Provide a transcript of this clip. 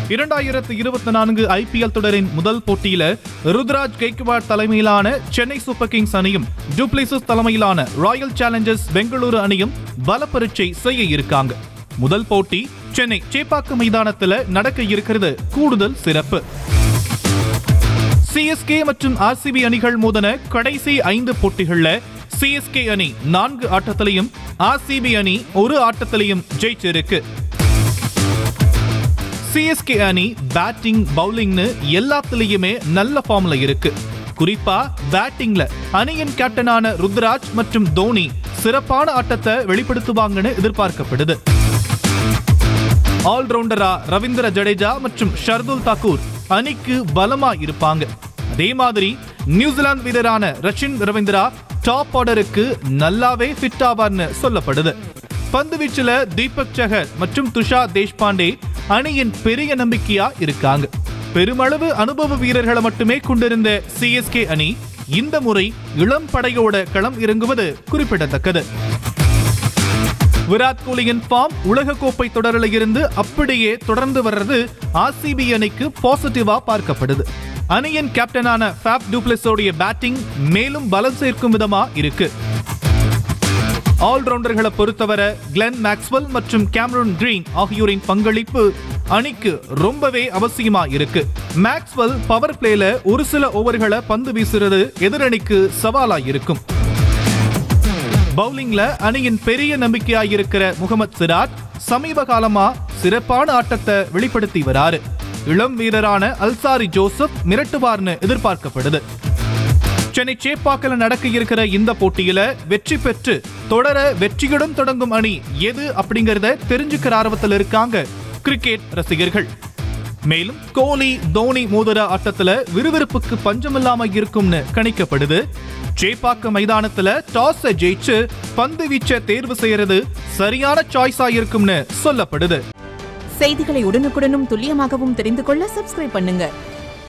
இரண்டாயிரத்து இருபத்தி நான்கு ஐபிஎல் தொடரின் முதல் போட்டியில ருத்ராஜ் கெய்க்வாட் தலைமையிலான சென்னை சூப்பர் கிங்ஸ் அணியும் டூப்ளிசஸ் தலைமையிலான ராயல் சேலஞ்சர்ஸ் பெங்களூரு அணியும் பல பரீட்சை செய்ய இருக்காங்க முதல் போட்டி சென்னை சேப்பாக்கம் மைதானத்துல நடக்க இருக்கிறது கூடுதல் சிறப்பு சிஎஸ்கே மற்றும் ஆர்சிபி அணிகள் மோதன கடைசி ஐந்து போட்டிகள்ல சிஎஸ்கே அணி நான்கு ஆட்டத்திலையும் ஆர்சிபி அணி ஒரு ஆட்டத்திலையும் ஜெயிச்சிருக்கு சிஎஸ்கே அணி பேட்டிங் பவுலிங்னு எல்லாத்துலயுமே நல்ல ஃபார்ம்ல இருக்கு குறிப்பா பேட்டிங்ல அணியின் கேப்டனான ருத்ராஜ் மற்றும் தோனி சிறப்பான ஆட்டத்தை வெளிப்படுத்துவாங்கன்னு எதிர்பார்க்கப்படுது ஆல்ரவுண்டரா ரவீந்திர ஜடேஜா மற்றும் ஷர்துல் தாக்கூர் அணிக்கு பலமா இருப்பாங்க அதே மாதிரி நியூசிலாந்து வீரரான ரச்சின் ரவீந்திரா டாப் ஆர்டருக்கு நல்லாவே ஃபிட் ஆவார்னு சொல்லப்படுது பந்து வீச்சுல தீபக் சஹர் மற்றும் துஷார் தேஷ்பாண்டே அணியின் பெரிய நம்பிக்கையா இருக்காங்க பெருமளவு அனுபவ வீரர்களை மட்டுமே கொண்டிருந்த சிஎஸ்கே அணி இந்த முறை இளம் படையோட களம் இறங்குவது குறிப்பிடத்தக்கது விராட் கோலியின் ஃபார்ம் உலகக்கோப்பை தொடரில் இருந்து அப்படியே தொடர்ந்து வர்றது ஆர்சிபி அணிக்கு பாசிட்டிவா பார்க்கப்படுது அணியின் கேப்டனான ஃபேப் டூப்ளஸோடைய பேட்டிங் மேலும் பலம் சேர்க்கும் விதமா இருக்கு ஆல்ரவுண்டர்களை பொறுத்தவரை கிளென் மேக்ஸ்வெல் மற்றும் கேமரூன் கிரீன் ஆகியோரின் பங்களிப்பு அணிக்கு ரொம்பவே அவசியமா இருக்கு மேக்ஸ்வெல் பவர் பிளேல ஒரு சில ஓவர்களை பந்து வீசுறது எதிரணிக்கு சவாலா இருக்கும் பவுலிங்ல அணியின் பெரிய நம்பிக்கையாய் இருக்கிற முகமது சிராஜ் சமீப காலமா சிறப்பான ஆட்டத்தை வெளிப்படுத்தி வராரு இளம் வீரரான அல்சாரி ஜோசப் மிரட்டுவார்னு எதிர்பார்க்கப்படுது சென்னை சேப்பாக்கில் நடக்க இருக்கிற இந்த போட்டியில வெற்றி பெற்று தொடர வெற்றியுடன் தொடங்கும் அணி எது அப்படிங்கறத தெரிஞ்சுக்கிற ஆர்வத்தில் இருக்காங்க கிரிக்கெட் ரசிகர்கள் மேலும் கோலி தோனி மோதிர ஆட்டத்துல விறுவிறுப்புக்கு பஞ்சமில்லாம இருக்கும்னு கணிக்கப்படுது சேப்பாக்க மைதானத்துல டாஸை ஜெயிச்சு பந்து வீச்ச தேர்வு செய்யறது சரியான சாய்ஸா இருக்கும்னு சொல்லப்படுது செய்திகளை உடனுக்குடனும் துல்லியமாகவும் தெரிந்து கொள்ள சப்ஸ்கிரைப் பண்ணுங்க